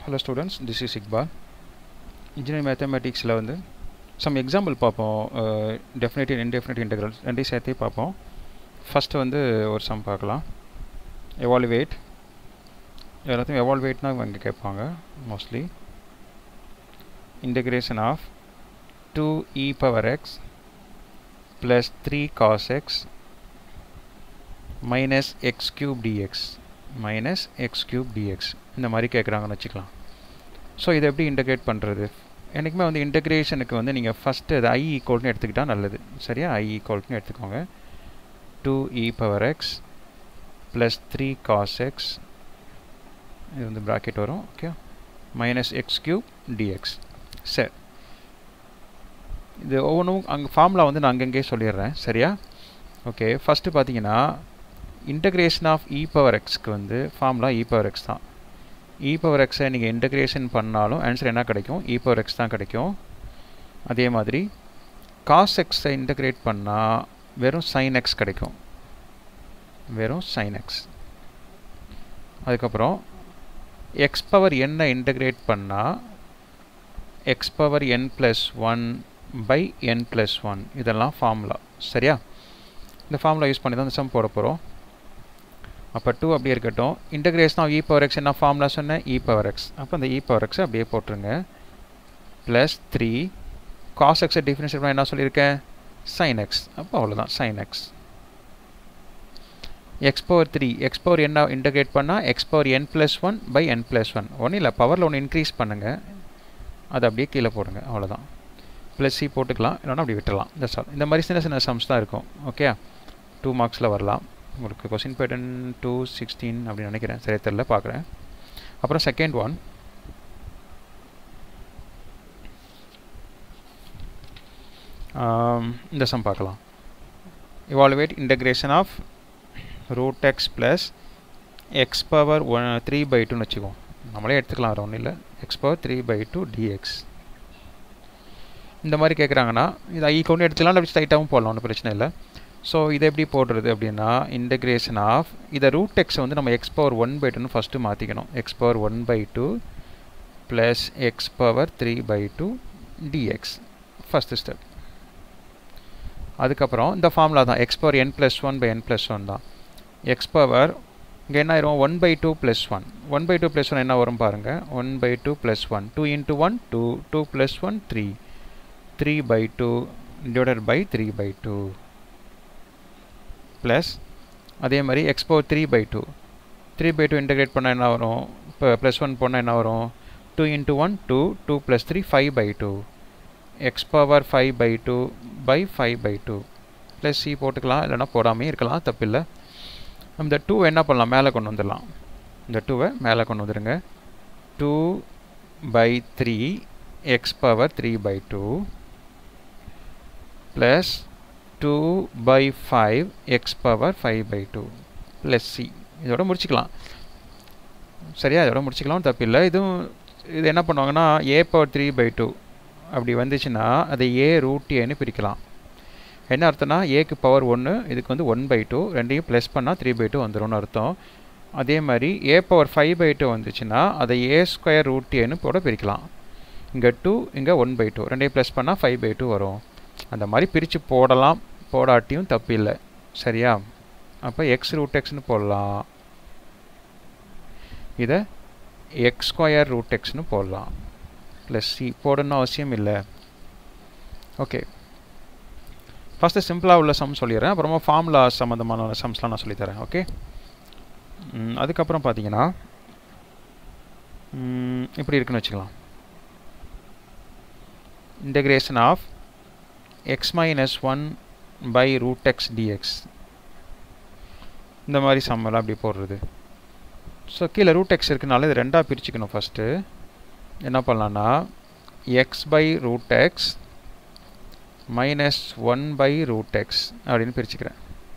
hello students this is Iqbal engineering மேத்தமெட்டிக்ஸில் வந்து sum example பார்ப்போம் டெஃபினேட்டிவ் இன்டெஃபினேட் இன்டெக்ரல்ஸ் ரெண்டையும் சேர்த்தே பார்ப்போம் ஃபஸ்ட்டு வந்து ஒரு சம் பார்க்கலாம் எவாலுவேட் எல்லாத்தையும் எவால்வேட்னா இங்கே கேட்பாங்க mostly integration of two e power x plus three cos x minus x cube d x minus x cube d x இந்த மாதிரி கேட்குறாங்கன்னு வச்சுக்கலாம் ஸோ இதை எப்படி இன்டகிரேட் பண்ணுறது என்றைக்குமே வந்து இன்டகிரேஷனுக்கு வந்து நீங்கள் ஃபஸ்ட்டு அது ஐ ஈக்குவல்னு எடுத்துக்கிட்டால் நல்லது சரியா ஐ ஈக்குவல்னு எடுத்துக்கோங்க two e power x plus three cos x இது வந்து ப்ராக்கெட் வரும் okay minus x cube d x சரி இது ஒவ்வொன்றும் அங்கே ஃபார்முலா வந்து நான் அங்கங்கே சொல்லிடுறேன் சரியா ஓகே ஃபஸ்ட்டு பார்த்தீங்கன்னா இன்டகிரேஷன் ஆஃப் இ பவர் எக்ஸ்க்கு வந்து ஃபார்முலா இ பவர் எக்ஸ் தான் இ பவர் எக்ஸை நீங்கள் இன்டகிரேஷன் பண்ணாலும் ஆன்சர் என்ன கிடைக்கும் இ பவர் எக்ஸ் தான் கிடைக்கும் அதே மாதிரி காஸ் எக்ஸை இன்டகிரேட் பண்ணால் வெறும் சைன் எக்ஸ் கிடைக்கும் வெறும் சைன் எக்ஸ் அதுக்கப்புறம் எக்ஸ் பவர் என்னை இன்டகிரேட் பண்ணால் x power n plus one by n plus one இதெல்லாம் ஃபார்முலா சரியா இந்த ஃபார்முலா யூஸ் பண்ணி தான் இந்த சம் போட போகிறோம் அப்போ டூ அப்படியே இருக்கட்டும் integration of e power x என்ன ஃபார்முலா சொன்னேன் இ பவர் எக்ஸ் அப்போ அந்த இ பவர் எக்ஸை அப்படியே போட்டுருங்க ப்ளஸ் த்ரீ காஸ் எக்ஸை டிஃபரன்ஷியேட் பண்ண என்ன சொல்லியிருக்கேன் சைன் எக்ஸ் அப்போ அவ்வளோதான் sine x x power three x power என்ன இன்டகிரேட் பண்ணால் x power n plus one by n plus one ஒன்றும் இல்லை பவரில் ஒன்று இன்க்ரீஸ் பண்ணுங்கள் அதை அப்படியே கீழே போடுங்க அவ்வளோதான் ப்ளஸ் சி போட்டுக்கலாம் இல்லைனா அப்படி விட்டுடலாம் இந்த சால் இந்த மாதிரி சின்ன சின்ன சம்ஸ் தான் இருக்கும் ஓகே டூ மார்க்ஸில் வரலாம் உங்களுக்கு கொஸ்டின் பேட்டர்ன் டூ சிக்ஸ்டீன் அப்படின்னு நினைக்கிறேன் சரி தெரில பார்க்குறேன் அப்புறம் செகண்ட் ஒன் இந்த சம் பார்க்கலாம் evaluate integration of root x plus x power one three by டூன்னு வச்சுக்குவோம் நம்மளே எடுத்துக்கலாம் வேறு ஒன்றும் இல்லை x power three by two d x இந்த மாதிரி கேட்குறாங்கன்னா இது ஐ கொண்டு எடுத்துக்கலாம் அப்படி ஸ்ட்ரைட்டாகவும் போடலாம் ஒன்றும் பிரச்சனை இல்லை ஸோ இதை எப்படி போடுறது அப்படின்னா இன்டகிரேஷன் ஆஃப் இதை ரூட் எக்ஸை வந்து நம்ம எக்ஸ் பவர் ஒன் பை டூன்னு ஃபஸ்ட்டு மாற்றிக்கணும் x power one by two plus x power three by two d x first step அதுக்கப்புறம் இந்த ஃபார்முலா தான் x power n plus one by n plus one தான் எக்ஸ் பவர் இங்கே என்ன ஆயிரும் one by two plus one one by two plus one என்ன வரும் பாருங்கள் one by two plus one two into one two two plus one three three by two divided by three by two plus அதே மாதிரி x power three by two three by two integrate பண்ணால் என்ன வரும் இப்போ plus one போனால் என்ன வரும் two into one two two plus three five by two x power five by two by five by two plus c போட்டுக்கலாம் இல்லைனா போடாமே இருக்கலாம் தப்பில்லை இந்த டூ என்ன பண்ணலாம் மேலே கொண்டு வந்துடலாம் இந்த டூவை மேலே கொண்டு வந்துடுங்க two by three x power three by two plus two by five x power five by two plus c இதோட முடிச்சுக்கலாம் சரியா இதோட முடிச்சுக்கலாம் தப்பில்லை இதுவும் இது என்ன பண்ணுவாங்கன்னா a power three by two அப்படி வந்துச்சுன்னா அதை ஏ ரூட் ஏன்னு பிரிக்கலாம் என்ன அர்த்தம்னா ஏக்கு பவர் ஒன்று இதுக்கு வந்து ஒன் பை டூ ரெண்டையும் ப்ளஸ் பண்ணால் த்ரீ பை டூ வந்துடும்னு அர்த்தம் அதே மாதிரி a power five by two வந்துச்சுன்னா அதை ஏ ஸ்கொயர் ரூட் ஏன்னு கூட பிரிக்கலாம் இங்கே டூ இங்கே ஒன் பை டூ ரெண்டையும் ப்ளஸ் பண்ணால் ஃபைவ் பை டூ வரும் அந்த மாதிரி பிரித்து போடலாம் போடாட்டியும் தப்பு இல்லை சரியா அப்போ எக்ஸ் ரூட் எக்ஸ்னு போடலாம் இதை எக்ஸ் ஸ்கொயர் ரூட் எக்ஸ்னு போடலாம் ப்ளஸ் சி போடணும் அவசியம் இல்லை ஓகே ஃபஸ்ட்டு சிம்பிளாக உள்ள சம் சொல்லிடுறேன் அப்புறமா ஃபார்முலா சம்மந்தமான சம்ஸ்லாம் நான் சொல்லித்தரேன் ஓகே அதுக்கப்புறம் பார்த்தீங்கன்னா இப்படி இருக்குன்னு வச்சுக்கலாம் integration of x minus 1 by root x dx இந்த மாதிரி சம்மெல்லாம் அப்படி போடுறது ஸோ கீழே ரூட் எக்ஸ் இருக்குனால இது ரெண்டாக பிரிச்சுக்கணும் ஃபஸ்ட்டு என்ன பண்ணலான்னா x by root x minus one by root x அப்படின்னு பிரிச்சுக்கிறேன்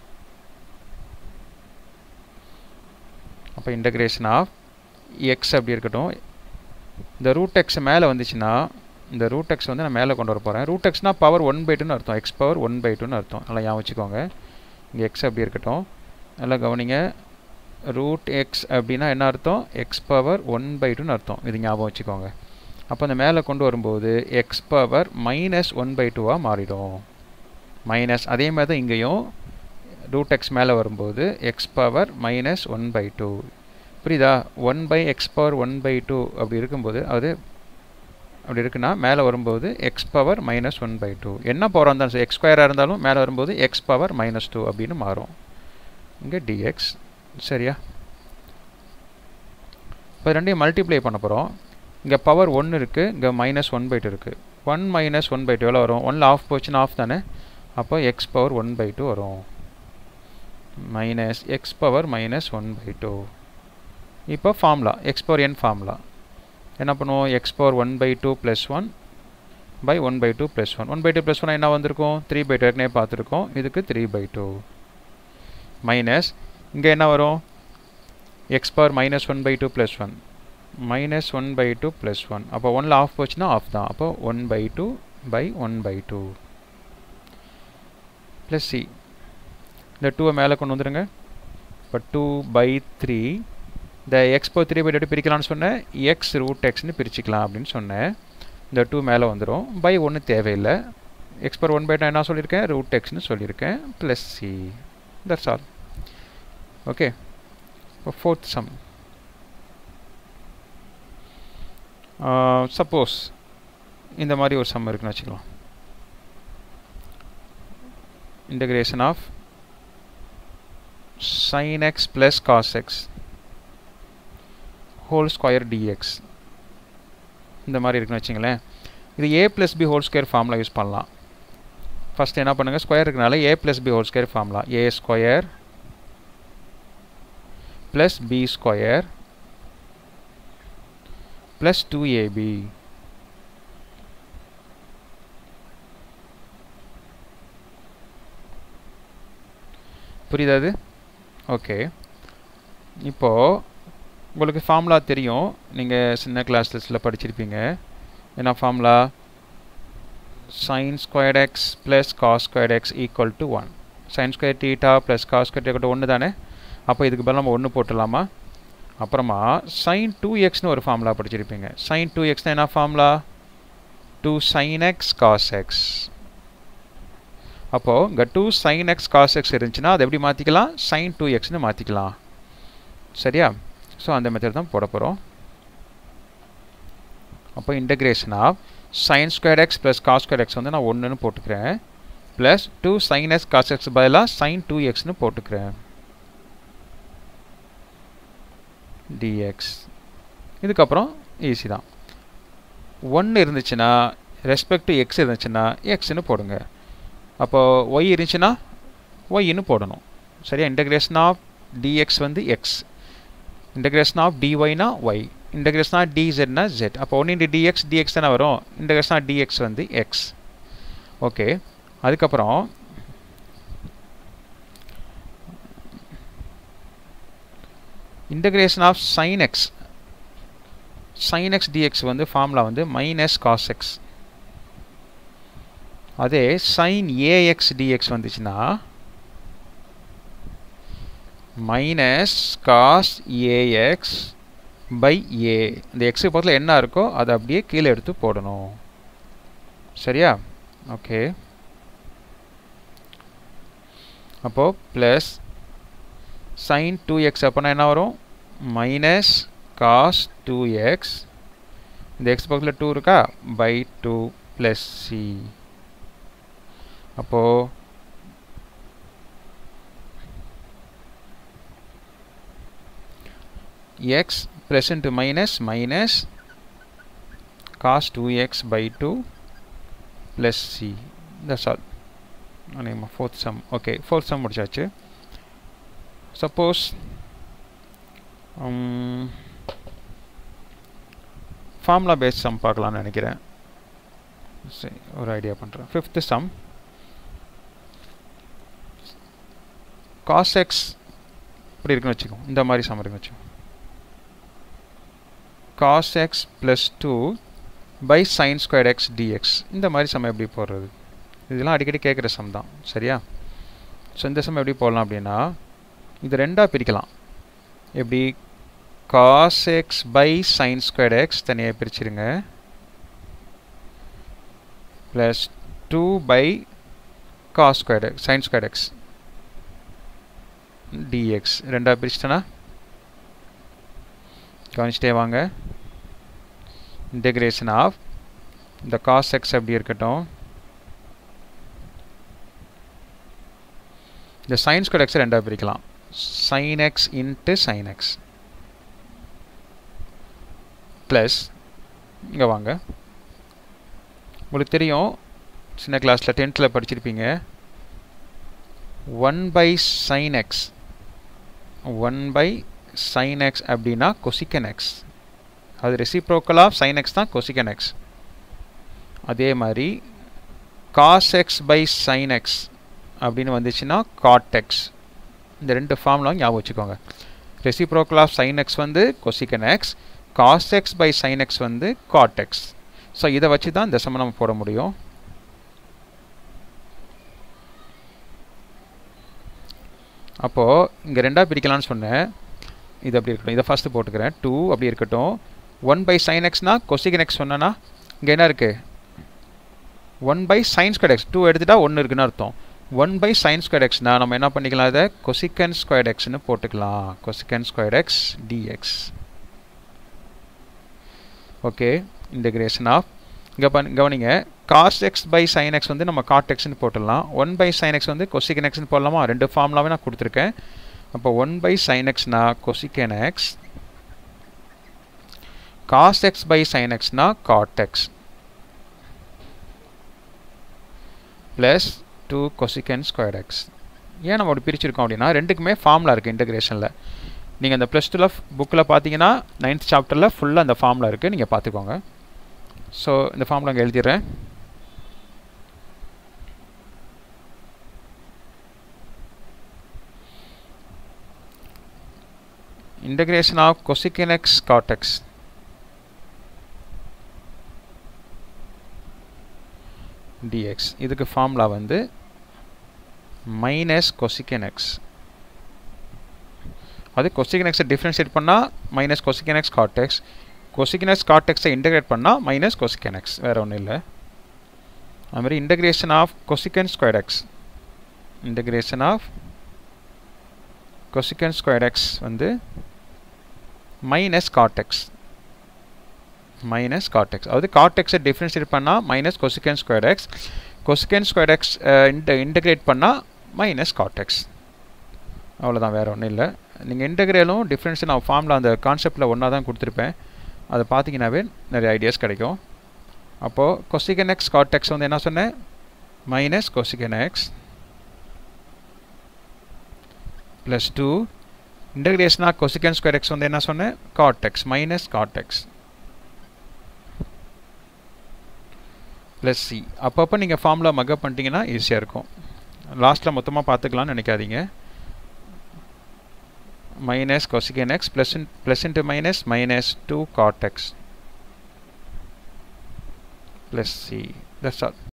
அப்போ இன்டகிரேஷன் ஆஃப் எக்ஸ் அப்படி இருக்கட்டும் இந்த ரூட் எக்ஸ் மேலே வந்துச்சுன்னா இந்த ரூட் எக்ஸ் வந்து நான் மேலே கொண்டு வர போகிறேன் ரூட் எக்ஸ்னால் பவர் ஒன் பை டூன்னு அர்த்தம் எக்ஸ் பவர் ஒன் பை டூன்னு அர்த்தம் நல்லா ஞாபகம் வச்சுக்கோங்க இங்கே எக்ஸ் அப்படி இருக்கட்டும் நல்லா கவனிங்க ரூட் எக்ஸ் அப்படின்னா என்ன அர்த்தம் எக்ஸ் பவர் ஒன் பை டூன்னு அர்த்தம் இது ஞாபகம் வச்சுக்கோங்க அப்போ அந்த மேலே கொண்டு வரும்போது x power minus one by டூவாக மாறிடும் மைனஸ் அதே மாதிரி தான் இங்கேயும் ரூட் எக்ஸ் மேலே வரும்போது x power minus one by two புரியுதா one by x power one by two அப்படி இருக்கும்போது அது அப்படி இருக்குன்னா மேலே வரும்போது x power minus one by two என்ன பவர் இருந்தாலும் சரி எக்ஸ் ஸ்கொயராக இருந்தாலும் மேலே வரும்போது எக்ஸ் பவர் மைனஸ் டூ அப்படின்னு மாறும் இங்கே டிஎக்ஸ் சரியா இப்போ ரெண்டையும் மல்டிப்ளை பண்ண போகிறோம் இங்கே பவர் ஒன்று இருக்குது இங்கே மைனஸ் ஒன் பை டூ இருக்குது one minus one by two எவ்வளோ வரும் ஒன்னில் ஆஃப் போச்சுன்னா ஆஃப் தானே அப்போ x power one by two வரும் minus x power minus one by two இப்போ formula x power n formula என்ன பண்ணுவோம் x power one by two plus one by one by two plus one one by two plus one என்ன வந்திருக்கும் three by two ஏற்கனவே பார்த்துருக்கோம் இதுக்கு three by two minus இங்கே என்ன வரும் x power minus one by two plus one minus one by two plus one அப்போ ஒன்னில் ஆஃப் போச்சுன்னா ஆஃப் தான் அப்போ one by two by one by two plus c இந்த டூவை மேலே கொண்டு வந்துடுங்க இப்போ டூ பை த்ரீ இந்த x power three by two பிரிக்கலாம்னு சொன்னேன் எக்ஸ் ரூட் எக்ஸ்னு பிரிச்சுக்கலாம் அப்படின்னு சொன்னேன் இந்த டூ மேலே வந்துடும் பை ஒன்று தேவையில்லை x power one by two என்ன சொல்லியிருக்கேன் ரூட் எக்ஸ்னு சொல்லியிருக்கேன் plus c that's all okay இப்போ ஃபோர்த் சம் சப்போஸ் இந்த மாதிரி ஒரு சம் இருக்குன்னு வச்சுக்கலாம் integration of sin x plus cos x whole square dx இந்த மாதிரி இருக்குன்னு வச்சுங்களேன் இது a plus b whole square formula use பண்ணலாம் ஃபஸ்ட் என்ன பண்ணுங்கள் ஸ்கொயர் இருக்கனால a plus b whole square formula a square plus b square plus 2ab புரியுதா அது ஓகே இப்போது உங்களுக்கு ஃபார்முலா தெரியும் நீங்கள் சின்ன கிளாஸ் டெஸ்ட்டில் படிச்சிருப்பீங்க என்ன formula sine squared x plus cos squared x equal to one sine square theta plus cos square theta ஒன்று தானே அப்போ இதுக்கு பதில் நம்ம ஒன்று போட்டுடலாமா அப்புறமா சைன் டூ எக்ஸ்னு ஒரு ஃபார்முலா படிச்சிருப்பீங்க சைன் டூ எக்ஸ்னா என்ன formula two sine x cos x அப்போது இங்கே two sine x cos x இருந்துச்சுன்னா அதை எப்படி மாற்றிக்கலாம் சைன் டூ எக்ஸ்னு மாற்றிக்கலாம் சரியா ஸோ அந்த மெத்தட் தான் போட போகிறோம் அப்போ integration of sine square x plus cos square x வந்து நான் ஒன்றுன்னு போட்டுக்கிறேன் plus two sine x cos x பதிலாக சைன் டூ எக்ஸ்னு போட்டுக்கிறேன் டிஎக்ஸ் இதுக்கப்புறம் ஈஸி தான் ஒன்று இருந்துச்சுன்னா ரெஸ்பெக்ட் டு எக்ஸ் இருந்துச்சுன்னா எக்ஸ்னு போடுங்க அப்போது ஒய் இருந்துச்சுன்னா ஒய்ன்னு போடணும் சரியா இன்டகிரேஷன் ஆஃப் டிஎக்ஸ் வந்து எக்ஸ் இன்டகிரேஷன் ஆஃப் டிஒய்னா ஒய் இன்டகிரேஷன் ஆஃப் டிசெட்னா ஜெட் அப்போ ஒன்று இன்ட்டு டிஎக்ஸ் டிஎக்ஸ் தானே வரும் இன்டகிரேஷன் ஆஃப் டிஎக்ஸ் வந்து எக்ஸ் ஓகே அதுக்கப்புறம் integration of sine x sine x dx வந்து ஃபார்முலா வந்து மைனஸ் காஸ் எக்ஸ் அதே சைன் ஏஎக்ஸ் டிஎக்ஸ் வந்துச்சுன்னா minus cos a x by a இந்த எக்ஸுக்கு பக்கத்தில் என்ன இருக்கோ அதை அப்படியே கீழே எடுத்து போடணும் சரியா ஓகே அப்போது ப்ளஸ் சைன் டூ எக்ஸ் அப்போனா என்ன வரும் மைனஸ் காஸ் டூ எக்ஸ் இந்த எக்ஸ் பக்கத்தில் டூ இருக்கா பை டூ ப்ளஸ் சி அப்போது x plus into minus minus cos two x by two plus c that's all அநேகமாக fourth sum okay fourth sum முடிச்சாச்சு suppose formula base sum பார்க்கலான்னு நினைக்கிறேன் சரி ஒரு ஐடியா பண்ணுறேன் ஃபிஃப்த்து சம் காஸ் எக்ஸ் இப்படி இருக்குன்னு வச்சுக்கோ இந்த மாதிரி சம் இருக்குன்னு வச்சுக்கோ cos x plus two by sine square x dx இந்த மாதிரி சம் எப்படி போடுறது இதெல்லாம் அடிக்கடி கேட்குற சம் தான் சரியா ஸோ இந்த சம் எப்படி போடலாம் அப்படின்னா இது ரெண்டாக பிரிக்கலாம் எப்படி cos x by sine square x தனியாக பிரிச்சிருங்க plus two by cos square x sine square x dx ரெண்டாக பிரிச்சிட்டேன்னா கவனிச்சிட்டே வாங்க இன்டெகிரேஷன் ஆஃப் இந்த காஸ் எக்ஸ் அப்படி இருக்கட்டும் இந்த சைன் ஸ்கொயர் எக்ஸை ரெண்டாக பிரிக்கலாம் sine x into sine x plus இங்கே வாங்க உங்களுக்கு தெரியும் சின்ன கிளாஸில் டென்த்தில் படிச்சிருப்பீங்க one by sine x one by sine x அப்படின்னா கொசிக்கன் எக்ஸ் அது ரெசிப்ரோக்கல் ஆஃப் சைன் எக்ஸ் தான் கொசிக்கன் எக்ஸ் அதே மாதிரி cos x by sine x அப்படின்னு வந்துச்சுன்னா காட் எக்ஸ் இந்த ரெண்டு ஃபார்ம்லாம் ஞாபகம் வச்சுக்கோங்க ரெசிப்ரோக்கல் ஆஃப் சைன் எக்ஸ் வந்து cosecant x cos x by sine x வந்து காட் எக்ஸ் ஸோ இதை வச்சு தான் இந்த சமம் நம்ம போட முடியும் அப்போது இங்கே ரெண்டாக பிரிக்கலாம்னு சொன்னேன் இது அப்படி இருக்கட்டும் இதை ஃபஸ்ட்டு போட்டுக்கிறேன் டூ அப்படி இருக்கட்டும் ஒன் பை சைன் எக்ஸ்னால் கொசிகன் எக்ஸ் சொன்னேன்னா இங்கே என்ன இருக்குது one by sine square x two எடுத்துட்டா ஒன்று இருக்குன்னு அர்த்தம் ஒன் பை சைன் ஸ்கொயர் எக்ஸ்னால் நம்ம என்ன பண்ணிக்கலாம் இதை கொசிக்கன் ஸ்கொயர் எக்ஸ்னு போட்டுக்கலாம் cosecant square x dx okay integration of இங்கே பண் கவனிங்க cos x by sine x வந்து நம்ம காட் எக்ஸ்னு போட்டுடலாம் ஒன் பை சைன் எக்ஸ் வந்து கொசிகன் எக்ஸ்னு போடலாமா ரெண்டு ஃபார்ம்லாவே நான் கொடுத்துருக்கேன் அப்போ ஒன் பை சைன் எக்ஸ்னா cosecant x cos x by sine எக்ஸ்னா cot x plus two cosecant square x ஏன் நம்ம அப்படி பிரிச்சிருக்கோம் அப்படின்னா ரெண்டுக்குமே ஃபார்முலா இருக்குது இன்டகிரேஷனில் நீங்கள் அந்த ப்ளஸ் டூவில் புக்கில் பார்த்தீங்கன்னா நைன்த் சாப்டரில் ஃபுல்லாக அந்த ஃபார்முலா இருக்குது நீங்கள் பார்த்துக்கோங்க ஸோ இந்த ஃபார்முலா அங்கே எழுதிடுறேன் integration of cosecant x cot x dx இதுக்கு ஃபார்முலா வந்து மைனஸ் கொசிகன் எக்ஸ் அது கொசிகன் எக்ஸை டிஃப்ரென்ஷியேட் பண்ணால் minus cosecant x cot x cosecant x cot எக்ஸை இன்டகிரேட் பண்ணால் மைனஸ் கொசிகன் எக்ஸ் வேறு ஒன்றும் இல்லை அதுமாதிரி integration of cosecant square x integration of cosecant square x வந்து மைனஸ் காட்டெக்ஸ் மைனஸ் காட்டெக்ஸ் அதாவது காட்டெக்ஸை டிஃப்ரென்ஷியேட் பண்ணால் minus cosecant square x cosecant square x இன்ட இன்டகிரேட் பண்ணால் மைனஸ் காட்டெக்ஸ் அவ்வளோதான் வேறு ஒன்றும் இல்லை நீங்கள் இன்டகிரேலும் டிஃப்ரென்ஷியல் நான் ஃபார்மில் அந்த கான்செப்டில் ஒன்றா தான் கொடுத்துருப்பேன் அதை பார்த்தீங்கன்னாவே நிறைய ஐடியாஸ் கிடைக்கும் அப்போது கொசிகன் எக்ஸ் காட்டெக்ஸ் வந்து என்ன சொன்னேன் minus cosecant x plus 2 integration of cosecant square x வந்து என்ன சொன்னேன் cot x minus cot x plus c அப்பப்போ நீங்கள் ஃபார்முலா மக்கப் பண்ணிட்டீங்கன்னா ஈஸியாக இருக்கும் லாஸ்ட்டில் மொத்தமாக பார்த்துக்கலாம்னு நினைக்காதீங்க minus cosecant x plus plus into minus minus two cot x plus c that's all